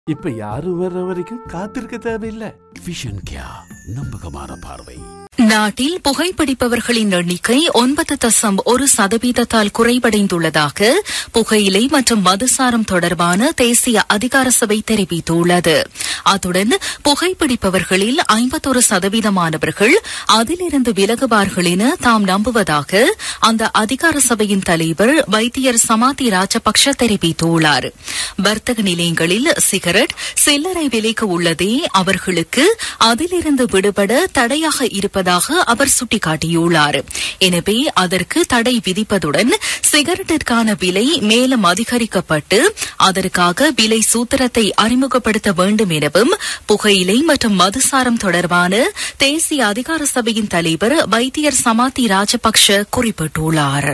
இப்ப யாரும் வர்ற வரைக்கும் காத்திருக்க தேவையில்லை விஷன் கியா நம்பகமான பார்வை நாட்டில் புகைப்பிடிப்பவர்களின் எண்ணிக்கை ஒன்பது தசம் ஒரு சதவீதத்தால் குறைவடைந்துள்ளதாக புகையிலை மற்றும் மதுசாரம் தொடர்பான தேசிய அதிகார சபை தெரிவித்துள்ளது அத்துடன் புகைப்பிடிப்பவர்களில் ஐம்பத்தொரு சதவீதமானவர்கள் அதிலிருந்து விலகுவார்கள் என தாம் நம்புவதாக அந்த அதிகார சபையின் தலைவர் வைத்தியர் சமாதி ராஜபக்ஷ தெரிவித்துள்ளார் வர்த்தக நிலையங்களில் சிகரெட் சில்லறை விலைக்கு உள்ளதே அவர்களுக்கு அதிலிருந்து விடுபட தடையாக இருப்பதாக அவர் சுட்டிக்காட்டியுள்ளார் எனவே அதற்கு தடை விதிப்பதுடன் சிகரெட்டிற்கான விலை மேலும் அதிகரிக்கப்பட்டு அதற்காக விலை சூத்திரத்தை அறிமுகப்படுத்த வேண்டும் எனவும் புகையிலை மற்றும் மதுசாரம் தொடர்பான தேசிய அதிகார சபையின் தலைவர் வைத்தியர் சமாதி ராஜபக்ஷ குறிப்பிட்டுள்ளார்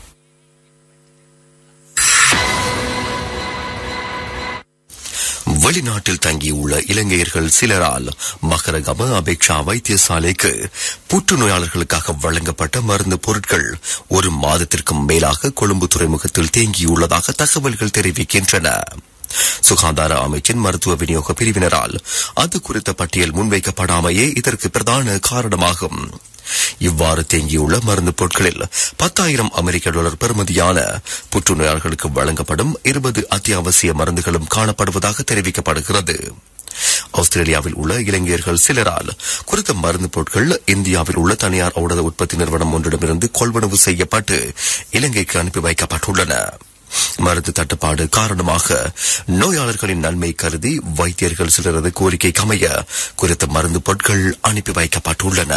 வெளிநாட்டில் தங்கியுள்ள இலங்கையர்கள் சிலரால் மகரகம அபேக்ஷா வைத்தியசாலைக்கு புற்றுநோயாளர்களுக்காக வழங்கப்பட்ட மருந்து பொருட்கள் ஒரு மாதத்திற்கும் மேலாக கொழும்பு துறைமுகத்தில் தேங்கியுள்ளதாக தகவல்கள் தெரிவிக்கின்றன சுகாதார அமைச்சின் மருத்துவ விநியோக பிரிவினரால் அது குறித்த பட்டியல் முன்வைக்கப்படாமையே இதற்கு பிரதான காரணமாகும் இவ்வாறு தேங்கியுள்ள மருந்து பொருட்களில் பத்தாயிரம் அமெரிக்க டாலர் பெறுமதியான புற்றுநோயாளர்களுக்கு வழங்கப்படும் இருபது அத்தியாவசிய மருந்துகளும் காணப்படுவதாக தெரிவிக்கப்படுகிறது ஆஸ்திரேலியாவில் உள்ள இளைஞர்கள் சிலரால் குறித்த மருந்து பொருட்கள் இந்தியாவில் உள்ள தனியார் ஊடக உற்பத்தி நிறுவனம் ஒன்றிடமிருந்து கொள்வனவு செய்யப்பட்டு இலங்கைக்கு அனுப்பி வைக்கப்பட்டுள்ளன மருந்து தட்டுப்பாடு காரணமாக நோயாளர்களின் நன்மை கருதி வைத்தியர்கள் சிலரது கோரிக்கைக்கு அமைய குறித்த மருந்து பொருட்கள் அனுப்பி வைக்கப்பட்டுள்ளன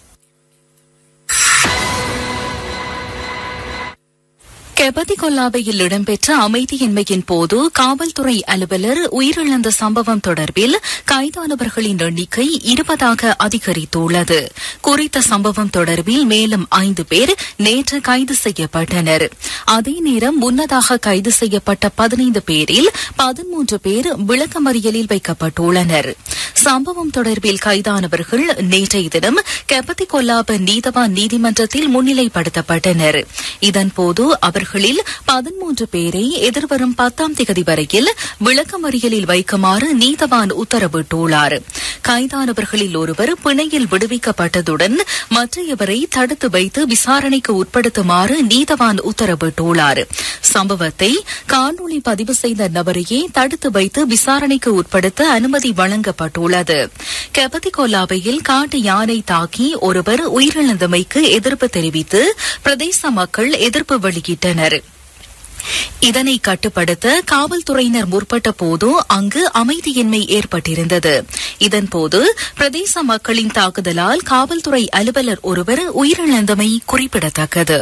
கெபதிகொல்லாவையில் இடம்பெற்ற அமைதியின்மையின் போது காவல்துறை அலுவலர் உயிரிழந்த சம்பவம் தொடர்பில் கைதானவர்களின் எண்ணிக்கை இருபதாக அதிகரித்துள்ளது குறித்த சம்பவம் தொடர்பில் மேலும் ஐந்து பேர் நேற்று கைது செய்யப்பட்டனர் அதே நேரம் முன்னதாக கைது செய்யப்பட்ட பதினைந்து பேரில் பதிமூன்று பேர் விளக்கமறியலில் வைக்கப்பட்டுள்ளனர் சம்பவம் தொடர்பில் கைதானவர்கள் நேற்றைய தினம் கெபதிகொல்லாப நீதவான் நீதிமன்றத்தில் முன்னிலைப்படுத்தப்பட்டனர் இதன்போது அவர்களில் பதிமூன்று பேரை எதிர்வரும் பத்தாம் திகதி வரையில் விளக்கமறியலில் வைக்குமாறு நீதவான் உத்தரவிட்டுள்ளார் கைதானவர்களில் ஒருவர் பிணையில் விடுவிக்கப்பட்டதுடன் மற்றையவரை தடுத்து வைத்து விசாரணைக்கு உட்படுத்துமாறு நீதவான் உத்தரவிட்டுள்ளார் சம்பவத்தை காணொலி பதிவு செய்த நபரையே தடுத்து வைத்து விசாரணைக்கு உட்படுத்த அனுமதி வழங்கப்பட்டுள்ளது கெபதிகொல்லாவையில் காட்டு யானை தாக்கி ஒருவர் உயிரிழந்தமைக்கு எதிர்ப்பு தெரிவித்து பிரதேச மக்கள் எதிர்ப்பு வெளியிட்டனர் இதனை கட்டுப்படுத்த காவல்துறையினர் முற்பட்ட போது அங்கு அமைதியின்மை ஏற்பட்டிருந்தது இதன்போது பிரதேச மக்களின் தாக்குதலால் காவல்துறை அலுவலர் ஒருவர் உயிரிழந்தமை குறிப்பிடத்தக்கது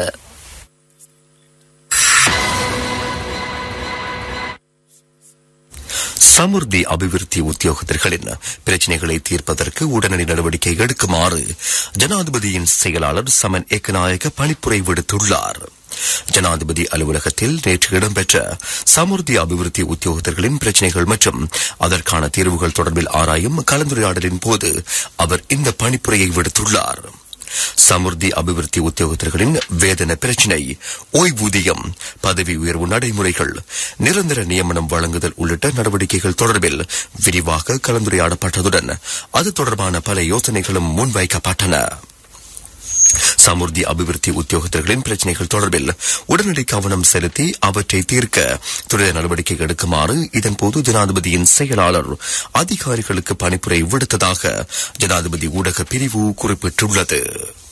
சமுர்த்தி அபிவிருத்தி உத்தியோகத்தர்களின் பிரச்சினைகளை தீர்ப்பதற்கு உடனடி நடவடிக்கை எடுக்குமாறு ஜனாதிபதியின் செயலாளர் சமன் ஏக்கநாயக பணிப்புரை விடுத்துள்ளார் ஜனாதிபதி அலுவலகத்தில் நேற்று இடம்பெற்ற சமுர்த்தி அபிவிருத்தி உத்தியோகத்தர்களின் பிரச்சினைகள் மற்றும் அதற்கான தீர்வுகள் தொடர்பில் ஆராயும் கலந்துரையாடலின் போது அவர் இந்த பணிப்புரையை விடுத்துள்ளார் சமுர்த்தி அபிவிருத்தி உத்தியோகத்தர்களின் வேதன பிரச்சினை ஓய்வூதியம் பதவி உயர்வு நடைமுறைகள் நிரந்தர நியமனம் வழங்குதல் உள்ளிட்ட நடவடிக்கைகள் தொடர்பில் விரிவாக கலந்துரையாடப்பட்டதுடன் அது தொடர்பான பல யோசனைகளும் முன்வைக்கப்பட்டன சமுர்த்தி அபிவிருத்தி உத்தியோகத்தர்களின் பிரச்சினைகள் தொடர்பில் உடனடி கவனம் செலுத்தி அவற்றை தீர்க்க துரித நடவடிக்கை எடுக்குமாறு இதன்போது ஜனாதிபதியின் செயலாளர் அதிகாரிகளுக்கு பணிப்புரை விடுத்ததாக ஜனாதிபதி ஊடக பிரிவு குறிப்பிட்டுள்ளது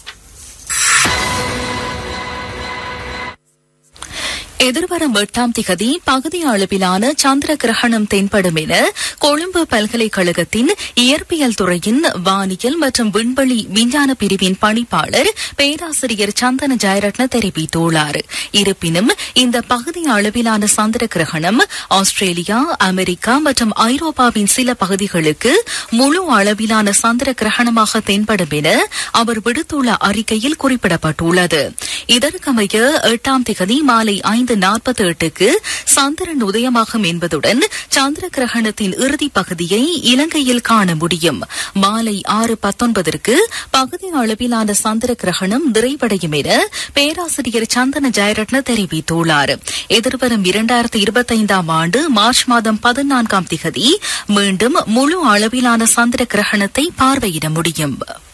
எதிர்வரும் எட்டாம் திகதி பகுதி அளவிலான சந்திர கிரகணம் தென்படும் என கொழும்பு பல்கலைக்கழகத்தின் இயற்பியல் துறையின் வானியல் மற்றும் விண்வெளி விஞ்ஞான பிரிவின் பணிப்பாளர் பேராசிரியர் சந்தன ஜெயரட்ன தெரிவித்துள்ளார் இருப்பினும் இந்த பகுதி அளவிலான சந்திர கிரகணம் ஆஸ்திரேலியா அமெரிக்கா மற்றும் ஐரோப்பாவின் சில பகுதிகளுக்கு முழு அளவிலான சந்திர கிரகணமாக தென்படும் என அவர் விடுத்துள்ள அறிக்கையில் குறிப்பிடப்பட்டுள்ளது இதற்கமைய எட்டாம் திகதி மாலை ஐந்து ஐந்து நாற்பத்தி எட்டுக்கு சந்திரன் உதயமாகும் என்பதுடன் சந்திர கிரகணத்தின் இறுதிப் பகுதியை இலங்கையில் காண முடியும் மாலை ஆறு பத்தொன்பதற்கு பகுதி அளவிலான சந்திர கிரகணம் நிறைவடையும் என பேராசிரியர் சந்தன ஜெயரட்ன தெரிவித்துள்ளார் எதிர்வரும் இரண்டாயிரத்தி இருபத்தைந்தாம் ஆண்டு மார்ச் மாதம் பதினான்காம் திகதி மீண்டும் முழு அளவிலான சந்திர கிரகணத்தை பார்வையிட முடியும்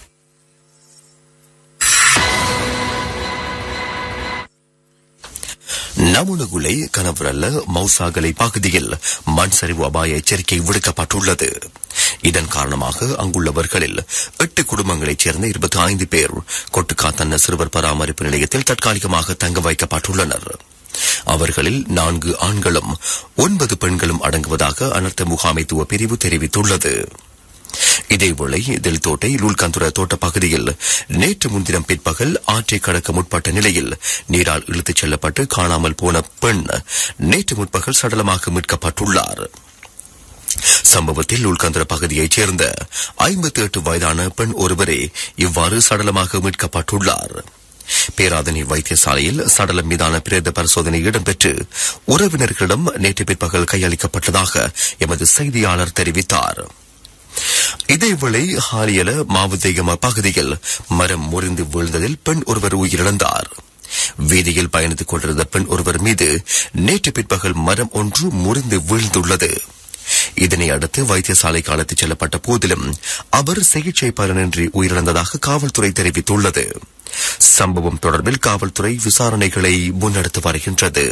நமுனகுலை கனவரல்ல மௌசாகலை பகுதியில் மண் சரிவு அபாய எச்சரிக்கை விடுக்கப்பட்டுள்ளது இதன் காரணமாக அங்குள்ளவர்களில் எட்டு குடும்பங்களைச் சேர்ந்த இருபத்தி ஐந்து பேர் கொட்டுக்காத்தன்ன சிறுவர் பராமரிப்பு நிலையத்தில் தற்காலிகமாக தங்க வைக்கப்பட்டுள்ளனர் அவர்களில் நான்கு ஆண்களும் ஒன்பது பெண்களும் அடங்குவதாக அனர்த்த முகாமைத்துவ பிரிவு தெரிவித்துள்ளது இதேவேளை தெல்தோட்டை லூல்கந்துர தோட்ட பகுதியில் நேற்று முன்தினம் பிற்பகல் ஆற்றை கடக்க முற்பட்ட நிலையில் நீரால் இழுத்துச் செல்லப்பட்டு காணாமல் போன பெண் நேற்று முற்பகல் சடலமாக மீட்கப்பட்டுள்ளார் சம்பவத்தில் லூல்கந்துர பகுதியைச் சேர்ந்த ஐம்பத்தி எட்டு வயதான பெண் ஒருவரே இவ்வாறு சடலமாக மீட்கப்பட்டுள்ளார் பேராதனை வைத்தியசாலையில் சடலம் மீதான பிரேத பரிசோதனை இடம்பெற்று உறவினர்களிடம் நேற்று பிற்பகல் கையளிக்கப்பட்டதாக எமது செய்தியாளர் தெரிவித்தார் இதேவேளை ஹாலியல மாவுதேகம பகுதியில் மரம் முறிந்து வீழ்ந்ததில் பெண் ஒருவர் உயிரிழந்தார் வீதியில் பயணித்துக் கொண்டிருந்த பெண் ஒருவர் மீது நேற்று பிற்பகல் மரம் ஒன்று முறிந்து வீழ்ந்துள்ளது இதனை அடுத்து வைத்தியசாலைக்கு அழைத்துச் செல்லப்பட்ட போதிலும் அவர் சிகிச்சை பலனின்றி உயிரிழந்ததாக காவல்துறை தெரிவித்துள்ளது சம்பவம் தொடர்பில் காவல்துறை விசாரணைகளை முன்னெடுத்து வருகின்றது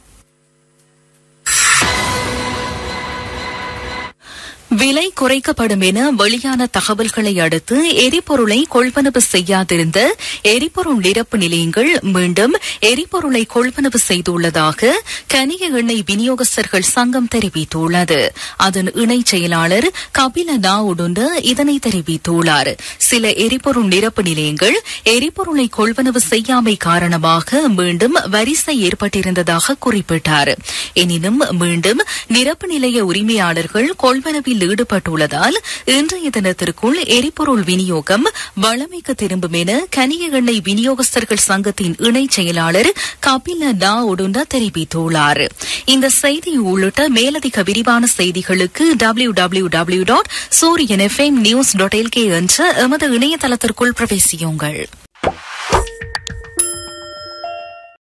விலை குறைக்கப்படும் என வெளியான தகவல்களை அடுத்து எரிபொருளை கொள்வனவு செய்யாதிருந்த எரிபொருள் நிரப்பு நிலையங்கள் மீண்டும் எரிபொருளை கொள்வனவு செய்துள்ளதாக கனிய எண்ணெய் விநியோகஸ்தர்கள் சங்கம் தெரிவித்துள்ளது அதன் இணைச் செயலாளர் கபில நாவுடுண்டு இதனை தெரிவித்துள்ளார் சில எரிபொருள் நிரப்பு நிலையங்கள் எரிபொருளை கொள்வனவு செய்யாமை காரணமாக மீண்டும் வரிசை ஏற்பட்டிருந்ததாக குறிப்பிட்டார் எனினும் மீண்டும் நிரப்பு நிலைய உரிமையாளர்கள் கொள்வனவில் ஈடுபட்டுள்ளதால் இன்றைய தினத்திற்குள் எரிபொருள் விநியோகம் வளமைக்கு திரும்பும் என கனிய எண்ணெய் விநியோகஸ்தர்கள் சங்கத்தின் இணைச் செயலாளர் கபில நா ஒடுண்டா தெரிவித்துள்ளார் இந்த செய்தி உள்ளிட்ட மேலதிக விரிவான செய்திகளுக்கு W W W dot Sooriyan FM news dot LK என்ற எமது இணையதளத்திற்குள் பிரவேசியுங்கள்